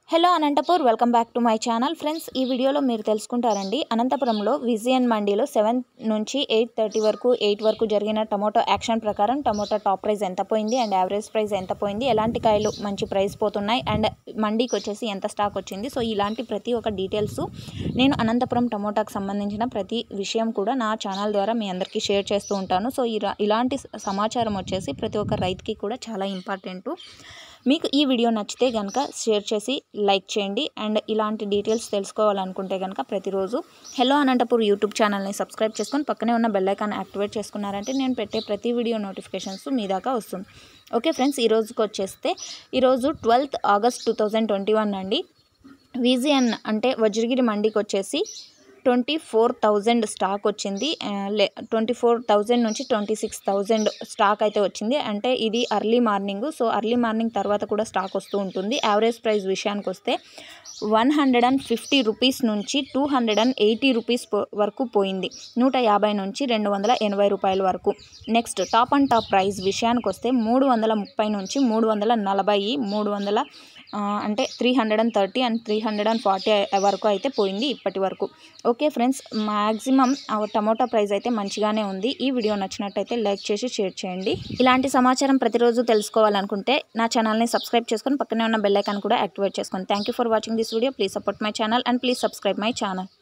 hello Anantapur welcome back to my channel friends ఈ వీడియోలో మీరు తెలుసుకుంటారండి అనంతపురంలో విజియన్ మండీలో సెవెన్ నుంచి ఎయిట్ థర్టీ వరకు ఎయిట్ వరకు జరిగిన టమోటో యాక్షన్ ప్రకారం టమోటో టాప్ ప్రైస్ ఎంత పోయింది అండ్ యావరేజ్ ప్రైస్ ఎంత పోయింది ఎలాంటి కాయలు మంచి ప్రైస్ పోతున్నాయి అండ్ మండీకి వచ్చేసి ఎంత స్టాక్ వచ్చింది సో ఇలాంటి ప్రతి ఒక్క డీటెయిల్స్ నేను అనంతపురం టమోటాకు సంబంధించిన ప్రతి విషయం కూడా నా ఛానల్ ద్వారా మీ అందరికీ షేర్ చేస్తూ ఉంటాను సో ఇలా ఇలాంటి సమాచారం వచ్చేసి ప్రతి ఒక్క రైతుకి కూడా చాలా ఇంపార్టెంట్ మీకు ఈ వీడియో నచ్చితే కనుక షేర్ చేసి లైక్ చేయండి అండ్ ఇలాంటి డీటెయిల్స్ తెలుసుకోవాలనుకుంటే కనుక ప్రతిరోజు హలో అనంతపూర్ యూట్యూబ్ ఛానల్ని సబ్స్క్రైబ్ చేసుకొని పక్కనే ఉన్న బెల్ ఐకాన్ యాక్టివేట్ చేసుకున్నారంటే నేను పెట్టే ప్రతి వీడియో నోటిఫికేషన్స్ మీ దాకా వస్తుంది ఓకే ఫ్రెండ్స్ ఈ రోజుకి వచ్చేస్తే ఈరోజు twelfth August two thousand twenty one అండి విజిఎన్ అంటే వజ్రగిరి మండికి వచ్చేసి ట్వంటీ ఫోర్ థౌజండ్ స్టాక్ వచ్చింది ఆ, లే ట్వంటీ ఫోర్ థౌజండ్ నుంచి ట్వంటీ సిక్స్ థౌజండ్ స్టాక్ అయితే వచ్చింది అంటే ఇది early morning so early morning తర్వాత కూడా స్టాక్ వస్తూ ఉంటుంది యావరేజ్ ప్రైస్ విషయానికి వస్తే one hundred and fifty rupees నుంచి two hundred and eighty rupees పో- వరకు పోయింది నూట యాభై నుంచి రెండు వందల ఎనభై రూపాయల వరకు next top and top price విషయానికి వస్తే మూడు వందల ముప్పై నుంచి మూడు వందల నలభై మూడు వందల ఆ, అంటే three hundred and thirty and three hundred and forty వరకు అయితే పోయింది ఇప్పటి వరకు okay friends maximum tomato price అయితే మంచిగానే ఉంది ఈ వీడియో నచ్చినట్టయితే లైక్ చేసి షేర్ చేయండి ఇలాంటి సమాచారం ప్రతిరోజు తెలుసుకోవాలనుకుంటే నా ఛానల్ని సబ్స్క్రైబ్ చేసుకొని పక్కనే ఉన్న బెల్ ఐకాన్ కూడా యాక్టివేట్ చేసుకోండి thank you for watching this video please support my channel and please subscribe my channel